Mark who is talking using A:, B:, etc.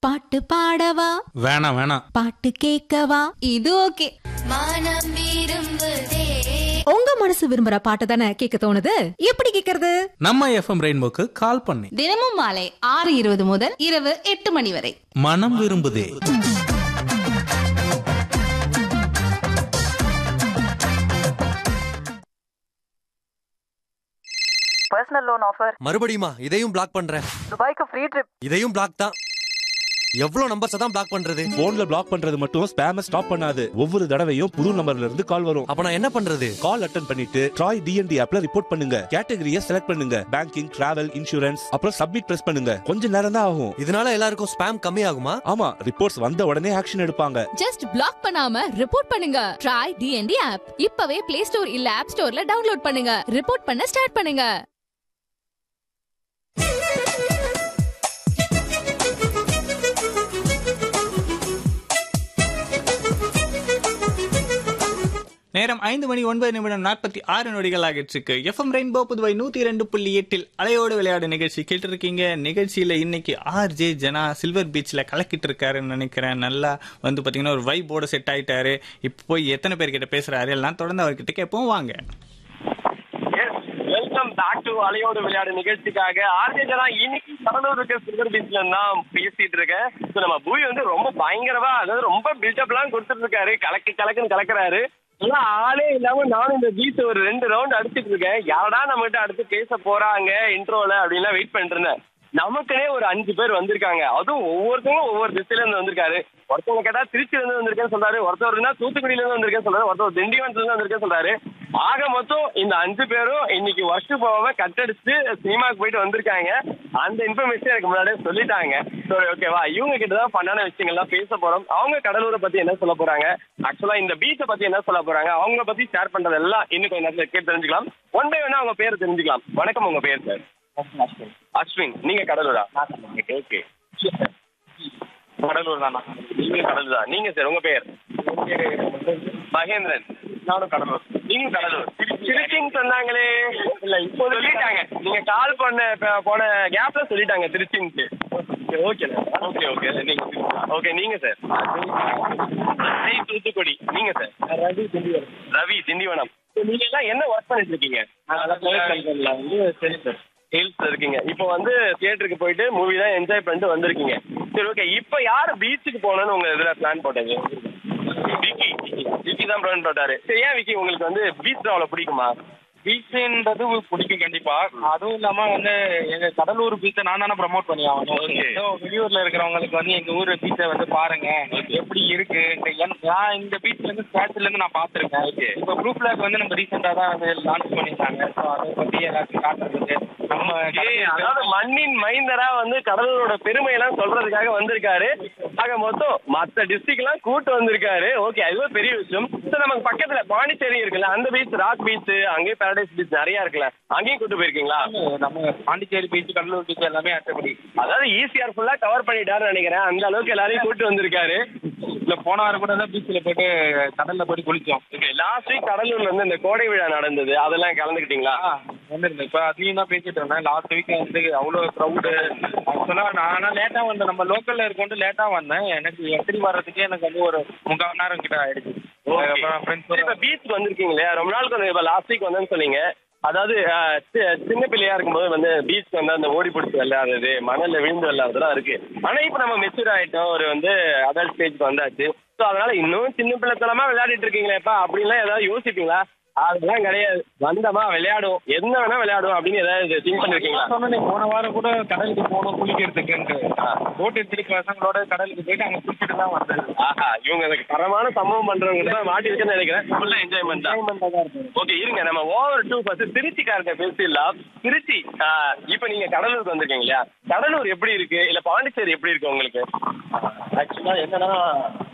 A: பாட்டு பாடவா
B: வேணாம் வேணாம்
A: பாட்டு கேட்கவா இது ஓகே
C: மனம் விரும்புதே
A: உங்க மனசு விரும்புற பாட்டு தானே கேட்க தோணுது எப்படி கேக்குறது
B: நம்ம எஃப்எம் ரெயின்போக்கு கால் பண்ணி
D: தினமும் மாலை ஆறு இருபது முதல் இரவு எட்டு மணி வரை
B: மனம் விரும்புதே
E: பர்சனல் லோன் ஆஃபர்
F: மறுபடியுமா இதையும் பிளாக் பண்றேன்
E: துபாய்க்கு ஃப்ரீ ட்ரிப்
F: இதையும் பிளாக் தான் எவ்வளவு நம்பர்ஸ் தான் பிளாக் பண்றது
G: போன்ல பிளாக் பண்றது மட்டும் ஸ்பேம ஸ்டாப் பண்ணாது ஒவ்வொரு தடவையும் புது நம்பர்ல இருந்து கால் வரும்
F: அப்ப நான் என்ன பண்றது
G: கால் அட்டன் பண்ணிட்டு ட்ராய் டிஎன்டி ஆப்ல ரிப்போர்ட் பண்ணுங்க கேட்டகரியை செலக்ட் பண்ணுங்க பேங்கிங் டிராவல் இன்சூரன்ஸ் அப்புறம் சப்மிட் பிரஸ் பண்ணுங்க கொஞ்ச நேரம் தான் ஆகும்
F: இதனால எல்லாருக்கும் ஸ்பேம் கம்மி ஆகுமா
G: ஆமா ரிப்போர்ட்ஸ் வந்த உடனே ஆக்ஷன் எடுப்பாங்க
H: ஜஸ்ட் பிளாக் பண்ணாம ரிப்போர்ட் பண்ணுங்க ட்ரை டிஎன்டி ஆப் இப்பவே பிளே ஸ்டோர் இல்ல ஆப் ஸ்டோர்ல டவுன்லோட் பண்ணுங்க ரிப்போர்ட் பண்ண ஸ்டார்ட் பண்ணுங்க
I: நேரம் ஐந்து மணி ஒன்பது நிமிடம் நாற்பத்தி ஆறு நொடிகள் ஆகிட்டு எஃப்எம் ரெயின்போ புதுவை நூத்தி இரண்டு புள்ளி எட்டில் அலையோடு விளையாடு நிகழ்ச்சி கேட்டு இருக்கீங்க நிகழ்ச்சியில இன்னைக்கு ஆர் ஜே ஜனா சில்வர் பீச்ல கலக்கிட்டு இருக்காருன்னு நினைக்கிறேன் நல்லா வந்து பாத்தீங்கன்னா ஒரு வைப்போட செட் ஆயிட்டாரு இப்போ போய் எத்தனை பேர் கிட்ட பேசுறாரு எல்லாம் தொடர்ந்து அவர்கிட்ட கேட்போம் வாங்க
J: வெல்கம் பேக் டு அலையோடு விளையாடு நிகழ்ச்சிக்காக ஆர்ஜேஜனா இன்னைக்கு கடலூர் இருக்க சில்வர் பீச்ல தான் பேசிட்டு இருக்கேன் So, நம்ம பூய் வந்து ரொம்ப பயங்கரமா அதாவது ரொம்ப பில்டப் எல்லாம் கொடுத்துட்டு இருக்காரு கலக்கு கலக்குன்னு கலக்குறாரு ஆனா ஆளே இல்லாம நானும் இந்த பீச் ஒரு ரெண்டு ரவுண்ட் அடிச்சிட்டு இருக்கேன் யாரடா நம்ம கிட்ட அடுத்து பேச போறாங்க இன்ட்ரோல அப்படின்லாம் வெயிட் பண்ணிட்டு இருந்தேன் நமக்குனே ஒரு அஞ்சு பேர் வந்திருக்காங்க அதுவும் ஒவ்வொருத்தவங்களும் ஒவ்வொரு திசையில இருந்து வந்திருக்காரு ஒருத்தவங்க கேட்டா திருச்சியில இருந்து வந்திருக்கேன்னு சொல்றாரு ஒருத்தர் இருந்தா தூத்துக்குடியில இருந்து வந்திருக்கேன்னு சொல்றாரு ஒருத்தர் திண்டிவனத்துல இருந்து வந்திருக்கேன்னு சொல்றாரு ஆக மொத்தம் இந்த அஞ்சு பேரும் இன்னைக்கு ஒர்க் போகாம கட்டடிச்சு சினிமாக்கு போயிட்டு வந்திருக்காங்க அந்த இன்ஃபர்மேஷன் எனக்கு முன்னாடியே சொல்லிட்டாங்க சரி ஓகேவா இவங்க கிட்ட தான் பண்ணான விஷயங்கள்லாம் பேச போறோம் அவங்க கடலூரை பத்தி என்ன சொல்ல போறாங்க ஆக்சுவலா இந்த பீச்சை பத்தி என்ன சொல்ல போறாங்க அவங்க பத்தி ஷேர் பண்றது எல்லாம் இன்னும் கொஞ்சம் நேரத்துல கேட்டு தெரிஞ்சுக்கலாம் ஒன் பை ஒன்னா அவங்க பேரை தெரிஞ்சுக்கலாம் வணக்கம் உங்க பேர் சார் அஸ்வின் நீங்க கடலூரா ஓகே கடலூர் தானா நீங்க கடலூர் தான் நீங்க சார் உங்க பேர் மகேந்திரன் நானும் கடலூர் நீங்க கடலூர் திருச்சின்னு சொன்னாங்களே இல்ல இப்போ சொல்லிட்டாங்க நீங்க கால் பண்ண ப- போன கேப்ல சொல்லிட்டாங்க திருச்சின்ட்டு ஓகே ஓகே ஓகே நீங்க ஓகே நீங்க சார் ரவி தூத்துக்குடி நீங்க சார் ரவி திண்டிவனம் ரவி திண்டிவனம் நீங்க எல்லாம் என்ன ஒர்க் பண்ணிட்டு இருக்கீங்க ஹில்ஸ் இருக்கீங்க இப்போ வந்து தியேட்டருக்கு போயிட்டு மூவி தான் என்ஜாய் பண்ணிட்டு வந்திருக்கீங்க சரி ஓகே இப்போ யார் பீச்சுக்கு போகணும்னு உங்க இதுல பிளான் போட்டது விக்கி விக்கி தான் பிளான் போட்டாரு சரி ஏன் விக்கி உங்களுக்கு வந்து பீச் அவ்வளோ பிடிக்குமா
K: பீச்சுன்றது பிடிக்கும் கண்டிப்பா அதுவும் இல்லாம வந்து எங்க கடலூர் பீச்சை நான் தானே ப்ரமோட் பண்ணி ஆகணும்
J: Okay.
K: So, வெளியூர்ல இருக்கிறவங்களுக்கு வந்து எங்க ஊர் பீச்சை வந்து பாருங்க எப்படி இருக்கு இந்த என்- நான் இந்த பீச்ல இருந்து ஸ்டாச்சுல இருந்து நான் பாத்திருக்கேன்
J: Okay.
K: இப்ப ப்ரூஃப் லேக் வந்து நம்ம ரீசெண்டா தான் வந்து லான்ச் பண்ணிருக்காங்க ஸோ அதை பத்தி எல்லாத்தையும் காட்டுறதுக்கு நம்ம
J: ஏய், அதாவது மண்ணின் மைந்தரா வந்து கடலூரோட பெருமையெல்லாம் சொல்றதுக்காக வந்திருக்காரு ஆக மொத்தம் மத்த டிஸ்ட்ரிக்ட் எல்லாம் கூட்டு வந்திருக்காரு ஓகே அதுவே பெரிய விஷயம் சோ நமக்கு பக்கத்துல பாண்டிச்சேரி இருக்குல்ல அந்த பீச் ராக் பீச் அங்கேயே பாரடைஸ் பீச் நிறைய இருக்குல்ல அங்கேயும் கூட்டு போயிருக்கீங்களா
K: நம்ம பாண்டிச்சேரி பீச் கடலூர் பீச் எல்லாமே அட்டபடி
J: அதாவது ஈசிஆர் ஃபுல்லா கவர் பண்ணிட்டாருன்னு நினைக்கிறேன் அந்த அளவுக்கு எல்லாரையும் கூட்டு வந்திருக்காரு
K: இல்ல போன வாரம் கூட தான் பீச்ல போயிட்டு கடல்ல போயிட்டு குளிச்சோம்
J: ஓகே லாஸ்ட் வீக் கடலூர்ல வந்து இந்த கோடை விழா நடந்தது அதெல்லாம் கலந்துக்கிட்டீங்களா
K: வந்துருந்தேன் இப்போ அதையும் தான் பேசிட்டு இருந்தேன் லாஸ்ட் வீக் வந்து அவ்வளோ க்ரௌடு ஆக்சுவலாக நான் லேட்டாக வந்தேன் நம்ம லோக்கலில் இருக்கோண்டு லேட்டாக வந்தேன் எனக்கு என்ட்ரி வர்றதுக்கே எனக்கு வந்து ஒரு முக்கால் மணி நேரம் கிட்ட ஆயிடுச்சு அப்புறம் ஃப்ரெண்ட்ஸ்
J: இப்ப பீச்சுக்கு வந்திருக்கீங்க இல்லையா ரொம்ப நாளுக்கு வந்து இப்ப லாஸ்ட் வீக் வந்தேன்னு சொன்னீங்க அதாவது அஹ், சி- சின்ன பிள்ளையா இருக்கும்போது வந்து பீச் வந்து அந்த ஓடி பிடிச்சி விளையாடுறது மணல்ல விழுந்து விளையாடுறதுலாம் இருக்கு ஆனா இப்ப நம்ம மெச்சூர் ஆயிட்டோம் ஒரு வந்து அடல்ட் ஸ்டேஜ்க்கு வந்தாச்சு ஸோ அதனால இன்னும் சின்ன பிள்ளைத்தனமா விளையாடிட்டு இருக்கீங்களேப்பா அப்படின்லாம் ஏதாவது யோசிப்பீங்களா அதெல்லாம் கிடையாது வந்தமா விளையாடுவோம் என்ன வேணா விளையாடுவோம் அப்படின்னு ஏதாவது திங்க் பண்ணிருக்கீங்களா
K: சொன்னேன் போன வாரம் கூட கடலுக்கு போகணும் குளிக்கிறதுக்குன்ட்டு போட் எடுத்துட்டு பசங்களோட கடலுக்கு போயிட்டு அங்கே குளிச்சுட்டு தான் வந்தது
J: ஆஹா இவங்க எனக்கு தரமான சம்பவம் பண்றவங்க தான் மாட்டிருக்குன்னு நினைக்கிறேன் ஃபுல்லா என்ஜாய்மெண்ட் தான் ஓகே இருங்க நம்ம ஓவர் டூ ஃபர்ஸ்ட் திருச்சிக்காரங்க பேசிடலாம் திருச்சி ஆஹ், இப்ப நீங்க கடலூருக்கு வந்திருக்கீங்க இல்லையா கடலூர் எப்படி இருக்கு இல்ல பாண்டிச்சேரி எப்படி இருக்கு உங்களுக்கு
K: ஆக்சுவலாக என்னன்னா